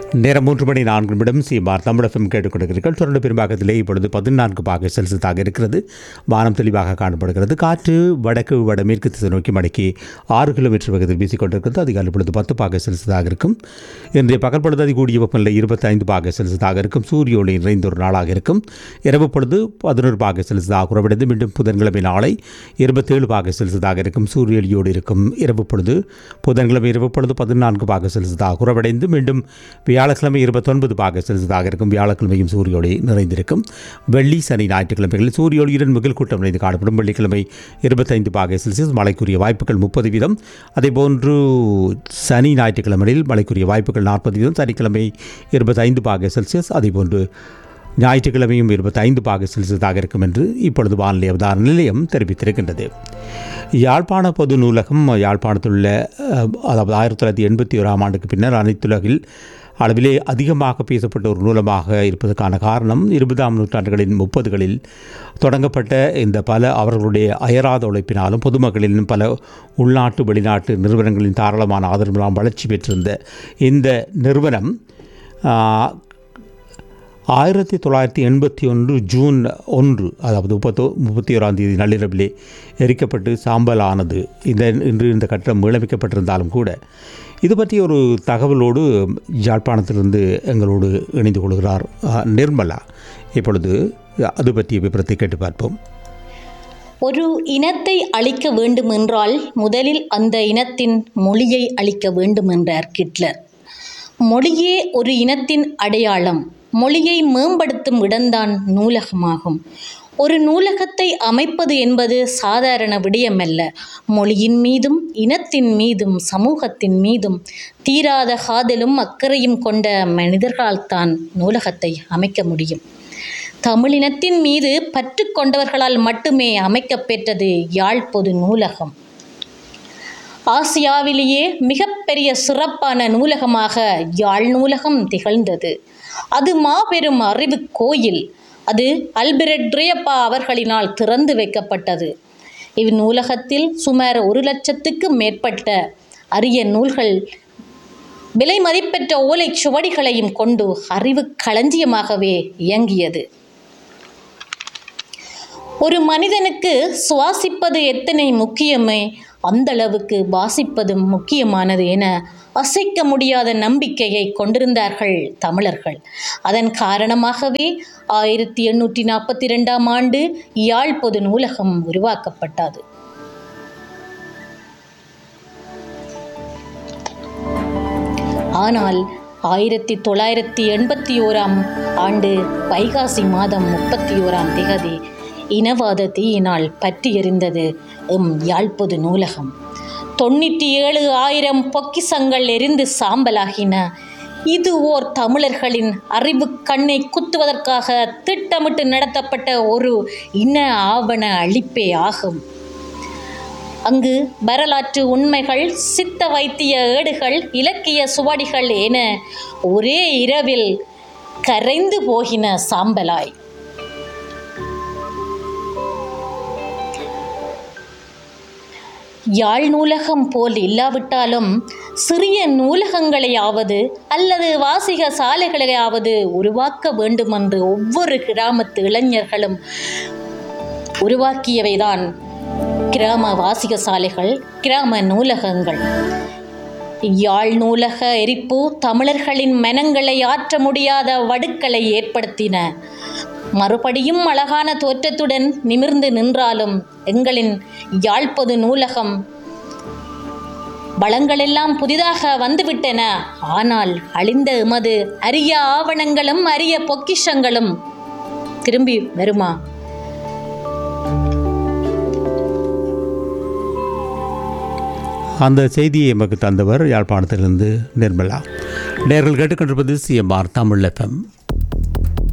நேரம் மூன்று மணி நான்கு நிமிடம் சிஎம்ஆர் தமிழகம் கேட்டுக்கொண்டிருக்கிறீர்கள் தொடர்ந்து பெரும்பாகத்திலே இப்பொழுது பதினான்கு பாக செல்சியஸாக இருக்கிறது வானம் தெளிவாக காணப்படுகிறது காற்று வடக்கு வடமேற்கு திசை நோக்கி மணிக்கு ஆறு கிலோமீட்டர் வேகத்தில் வீசிக்கொண்டிருக்கிறது அதிகாலை பொழுது பத்து பாக செல்சியஸாக இருக்கும் இன்றைய பகல் பொழுது அதிகூடிய வெப்பநிலை இருபத்தைந்து பாக செல்சியஸாக இருக்கும் சூரிய ஒளி நிறைந்த ஒரு நாளாக இருக்கும் இரவு பொழுது பதினோரு பாக செல்சியஸாக குறைவடைந்து மீண்டும் புதன்கிழமை நாளை இருபத்தேழு பாக செல்சியஸாக இருக்கும் சூரிய ஒளியோடு இருக்கும் இரவு பொழுது புதன்கிழமை இரவு பொழுது பதினான்கு பாக செல்சியஸாக குறைவடைந்து மீண்டும் வியாழக்கிழமை இருபத்தொன்பது பாக செல்சியஸாக இருக்கும் வியாழக்கிழமையும் சூரிய ஒளி நிறைந்திருக்கும் வெள்ளி சனி ஞாயிற்றுக்கிழமைகளில் சூரிய ஒளியுடன் மிகில் கூட்டம் நிறைந்து காணப்படும் வெள்ளிக்கிழமை இருபத்தைந்து பாக செல்சியஸ் மழைக்குரிய வாய்ப்புகள் முப்பது வீதம் அதேபோன்று சனி ஞாயிற்றுக்கிழமைகளில் மழைக்குரிய வாய்ப்புகள் நாற்பது வீதம் சனிக்கிழமை இருபத்தைந்து பாக செல்சியஸ் அதேபோன்று ஞாயிற்றுக்கிழமையும் இருபத்தைந்து பாக செல்சியஸாக இருக்கும் என்று இப்பொழுது வானிலை அவதார நிலையம் தெரிவித்திருக்கின்றது யாழ்ப்பாண பொது நூலகம் யாழ்ப்பாணத்தில் உள்ள அஹ், அதாவது ஆயிரத்தி தொள்ளாயிரத்தி எண்பத்தி ஓராம் ஆண்டுக்கு பின்னர் அனைத்துலகில் அளவிலே அதிகமாக பேசப்பட்ட ஒரு நூலமாக இருப்பதற்கான காரணம் இருபதாம் நூற்றாண்டுகளின் முப்பதுகளில் தொடங்கப்பட்ட இந்த பல அவர்களுடைய அயராத உழைப்பினாலும் பொதுமக்களின் பல உள்நாட்டு வெளிநாட்டு நிறுவனங்களின் தாராளமான ஆதரவினால் வளர்ச்சி பெற்றிருந்த இந்த நிறுவனம் ஆஹ், ஆயிரத்தி தொள்ளாயிரத்தி எண்பத்தி ஒன்று ஜூன் ஒன்று அதாவது முப்பத்தோ முப்பத்தி ஓராம் தேதி நள்ளிரவிலே எரிக்கப்பட்டு சாம்பல் ஆனது இந்த இன்று இந்த கட்டடம் மீளமைக்கப்பட்டிருந்தாலும் கூட இது பற்றி ஒரு தகவலோடு யாழ்ப்பாணத்திலிருந்து எங்களோடு இணைந்து கொள்கிறார் ஆ, நிர்மலா இப்பொழுது அது பற்றிய விபரத்தை கேட்டு பார்ப்போம் ஒரு இனத்தை அழிக்க வேண்டுமென்றால் முதலில் அந்த இனத்தின் மொழியை அழிக்க வேண்டும் என்றார் கிட்லர் மொழியே ஒரு இனத்தின் அடையாளம் மொழியை மேம்படுத்தும் இடம்தான் நூலகமாகும் ஒரு நூலகத்தை அமைப்பது என்பது சாதாரண விடயமல்ல மொழியின் மீதும் இனத்தின் மீதும் சமூகத்தின் மீதும் தீராத காதலும் அக்கறையும் கொண்ட மனிதர்களால்தான் நூலகத்தை அமைக்க முடியும் தமிழினத்தின் மீது பற்று கொண்டவர்களால் மட்டுமே அமைக்கப்பெற்றது யாழ் பொது நூலகம் ஆசியாவிலேயே மிகப்பெரிய சிறப்பான நூலகமாக யாழ் நூலகம் திகழ்ந்தது அது மாபெரும் அறிவு கோயில் அது அல்பிரட் ரியப்பா அவர்களினால் திறந்து வைக்கப்பட்டது இந்நூலகத்தில் சுமார் ஒரு லட்சத்துக்கும் மேற்பட்ட அரிய நூல்கள் விலை மதிப்பெற்ற ஓலைச் சுவடிகளையும் கொண்டு அறிவு களஞ்சியமாகவே இயங்கியது ஒரு மனிதனுக்கு சுவாசிப்பது எத்தனை முக்கியமே அந்த அளவுக்கு வாசிப்பதும் முக்கியமானது என அசைக்க முடியாத நம்பிக்கையை கொண்டிருந்தார்கள் தமிழர்கள் அதன் காரணமாகவே ஆயிரத்தி எண்ணூற்றி நாற்பத்தி ரெண்டாம் ஆண்டு யாழ் பொது நூலகம் உருவாக்கப்பட்டது ஆனால் ஆயிரத்தி தொள்ளாயிரத்தி எண்பத்தி ஓராம் ஆண்டு வைகாசி மாதம் முப்பத்தி ஓராம் திகதி இனவாத தீயினால் பற்றி எரிந்தது எம் யாழ்ப்பொது நூலகம் தொண்ணூற்றி ஏழு ஆயிரம் பொக்கிசங்கள் எரிந்து சாம்பலாகின இது ஓர் தமிழர்களின் அறிவு கண்ணை குத்துவதற்காக திட்டமிட்டு நடத்தப்பட்ட ஒரு இன ஆவண அழிப்பே ஆகும் அங்கு வரலாற்று உண்மைகள் சித்த வைத்திய ஏடுகள் இலக்கிய சுவடிகள் என ஒரே இரவில் கரைந்து போகின சாம்பலாய் யாழ் நூலகம் போல் இல்லாவிட்டாலும் சிறிய நூலகங்களையாவது அல்லது வாசிக சாலைகளையாவது உருவாக்க வேண்டுமென்று ஒவ்வொரு கிராமத்து இளைஞர்களும் உருவாக்கியவைதான் கிராம வாசிக சாலைகள் கிராம நூலகங்கள் யாழ் நூலக எரிப்பு தமிழர்களின் மனங்களை ஆற்ற முடியாத வடுக்களை ஏற்படுத்தின மறுபடியும் அழகான தோற்றத்துடன் நிமிர்ந்து நின்றாலும் எங்களின் யாழ்ப்பது நூலகம் வளங்களெல்லாம் புதிதாக வந்துவிட்டன ஆனால் அழிந்த எமது அரிய ஆவணங்களும் அரிய பொக்கிஷங்களும் திரும்பி வருமா அந்த செய்தியை எமக்கு தந்தவர் யாழ்ப்பாணத்திலிருந்து நிர்மலா நேர்கள் கேட்டுக்கொண்டிருப்பது சிஎம்ஆர் தமிழ் எஃப்எம்